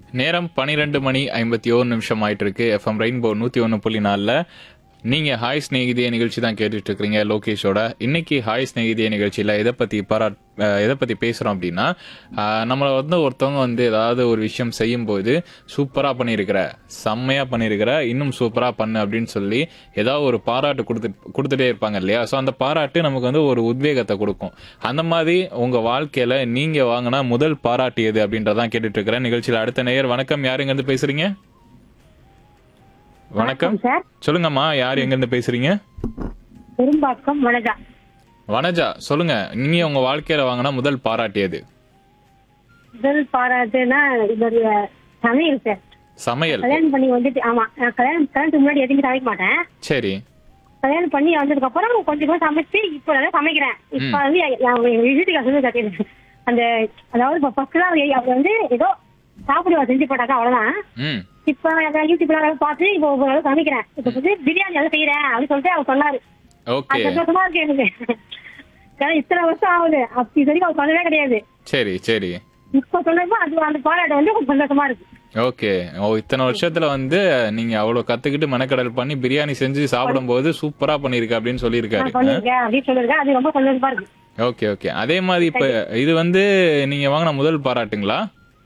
நேரம் பனிரெண்டு மணி ஐம்பத்தி ஓரு நிமிஷம் ஆயிட்டு இருக்கு எஃப்எம் ரெயின்போ நூத்தி ஒன்று புள்ளி நாலில் நீங்க ஹாய் ஸ்நேகிதிய நிகழ்ச்சி தான் கேட்டுட்டு இருக்கிறீங்க லோகேஷோட இன்னைக்கு ஹாய் ஸ்நேகிதிய நிகழ்ச்சியில எதை பத்தி பாராட் அஹ், எதை பத்தி பேசுறோம் அப்படின்னா அஹ், நம்மள வந்து ஒருத்தவங்க வந்து ஏதாவது ஒரு விஷயம் செய்யும்போது சூப்பரா பண்ணியிருக்கிற செம்மையா பண்ணியிருக்கிற இன்னும் சூப்பரா பண்ணு அப்படின்னு சொல்லி ஏதாவது ஒரு பாராட்டு கொடுத்து கொடுத்துட்டே இருப்பாங்க இல்லையா ஸோ அந்த பாராட்டு நமக்கு வந்து ஒரு உத்வேகத்தை கொடுக்கும் அந்த மாதிரி உங்க வாழ்க்கையில நீங்க வாங்கின முதல் பாராட்டு எது அப்படின்றதான் கேட்டுட்டு இருக்கிறேன் நிகழ்ச்சியில அடுத்த நேயர் வணக்கம் யார் எங்க இருந்து பேசுறீங்க வணக்கம் சார் சொல்லுங்கம்மா யார் எங்க இருந்து பேசுறீங்க பெரும்பாக்கம் வனஜா வனஜா சொல்லுங்க நீங்க உங்க வாழ்க்கையில வாங்கின முதல் பாராட்டு எது முதல் பாராட்டுனா இதோடைய சமையல் சார் சமையல் கல்யாணம் பண்ணி வந்துட்டு ஆமா நான் கல்யாணம் கல்யாணத்துக்கு முன்னாடி எதுவுமே சமைக்க மாட்டேன் சரி கல்யாணம் பண்ணி வந்ததுக்கு அப்புறம் கொஞ்சம் கொஞ்சம் சமைச்சு இப்போ நல்லா சமைக்கிறேன் இப்ப வந்து எ- என் எங்க வீட்டுக்கு சொல்லி கட்டிடுச்சு அந்த அதாவது இப்ப ஃபர்ஸ்ட் தான் அவர் அவர் வந்து ஏதோ சாப்பிடுவா செஞ்சு போட்டாக்கா அவ்வளவுதான் ம் இப்ப நான் யூடியூப்ல எல்லாம் பார்த்து இப்போ ஒரு அளவு சமைக்கிறேன் இப்ப வந்து பிரியாணி எல்லாம் செய்யறேன் அப்படின்னு சொல்லிட்டு அவர் சொன்னாரு ஓகே அது சந்தோஷமா இருக்கு எனக்கு ஏன்னா இத்தனை வருஷம் ஆகுது அப்படி இது வரைக்கும் அவர் பண்ணவே கிடையாது சரி சரி இப்ப சொன்னப்போ அது அந்த பாராட்டு வந்து கொஞ்சம் சந்தோஷமா இருக்கு ஓகே ஓ இத்தனை வருஷத்துல வந்து நீங்க அவ்வளவு கத்துக்கிட்டு மெனக்கடல் பண்ணி பிரியாணி செஞ்சு சாப்பிடும்போது சூப்பரா பண்ணிருக்க அப்படின்னு சொல்லியிருக்காரு நான் பண்ணிருக்கேன் அப்படின்னு சொல்லிருக்கேன் அது ரொம்ப சந்தோஷமா இருக்கு ஓகே ஓகே அதே மாதிரி இப்ப இது வந்து நீங்க வாங்கின முதல் பாராட்டுங்களா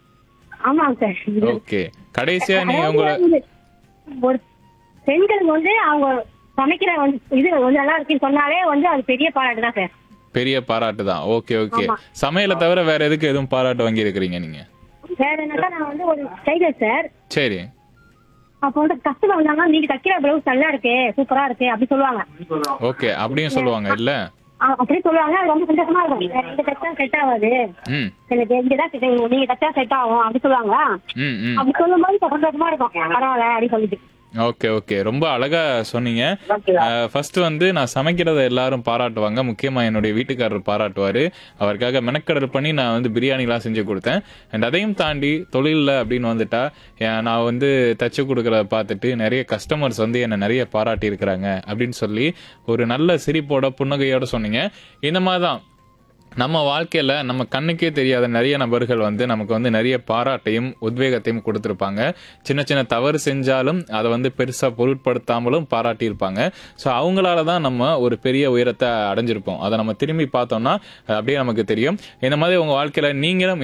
ஆமாங்க சார் ஓகே கடைசியா நீங்க உங்களை அதாவது ஒரு பெண்களுக்கு வந்து அவங்க சமைக்கிற வந்து இது வந்து நல்லா இருக்குன்னு சொன்னாலே வந்து அது பெரிய பாராட்டு தான் சார் பெரிய பாராட்டு தான் ஓகே ஓகே ஆமா. சமையலை தவிர வேற எதுக்கு எதுவும் பாராட்டு வாங்கி இருக்கிறீங்க நீங்க வேற என்னக்கா நான் வந்து ஒரு டைலர் சார் சரி அப்போ வந்து கஸ்டமர் வந்தாங்கன்னா நீங்க தைக்கிற பிளவுஸ் நல்லா இருக்கு சூப்பரா இருக்கு அப்படி சொல்லுவாங்க ஓகே அப்படியும் சொல்லுவாங்க இல்ல ஆ, அப்படி சொல்லுவாங்க அது ரொம்ப சந்தோஷமா இருக்கும் வேற எங்க தைச்சா செட் ஆகாது ம் எனக்கு இங்கதான் set ஆகும். நீங்க தைச்சா செட் ஆகும் அப்படி சொல்லுவாங்களா ம் ம் அப்படி சொல்லும் போது சந்தோஷமா இருக்கும் பரவாயில்ல அப்படின்னு சொல்லிட்டு ஓகே ஓகே ரொம்ப அழகா சொன்னீங்க ஃபர்ஸ்ட் வந்து நான் சமைக்கிறத எல்லாரும் பாராட்டுவாங்க முக்கியமா என்னுடைய வீட்டுக்காரர் பாராட்டுவாரு அவருக்காக மெனக்கடல் பண்ணி நான் வந்து பிரியாணிலாம் செஞ்சு கொடுத்தேன் அண்ட் அதையும் தாண்டி தொழிலில் அப்படின்னு வந்துட்டா ஏன் நான் வந்து தச்சு கொடுக்கறத பார்த்துட்டு நிறைய கஸ்டமர்ஸ் வந்து என்னை நிறைய பாராட்டி இருக்கிறாங்க அப்படின்னு சொல்லி ஒரு நல்ல சிரிப்போட புன்னகையோட சொன்னீங்க இந்த மாதிரி தான் நம்ம வாழ்க்கையில நம்ம கண்ணுக்கே தெரியாத நிறைய நபர்கள் வந்து நமக்கு வந்து நிறைய பாராட்டையும் உத்வேகத்தையும் கொடுத்துருப்பாங்க சின்ன சின்ன தவறு செஞ்சாலும் அதை வந்து பெருசா பொருட்படுத்தாமலும் பாராட்டியிருப்பாங்க ஸோ அவங்களால தான் நம்ம ஒரு பெரிய உயரத்தை அடைஞ்சிருப்போம் அதை நம்ம திரும்பி பார்த்தோம்னா அது அப்படியே நமக்கு தெரியும் இந்த மாதிரி உங்க வாழ்க்கையில நீங்களும்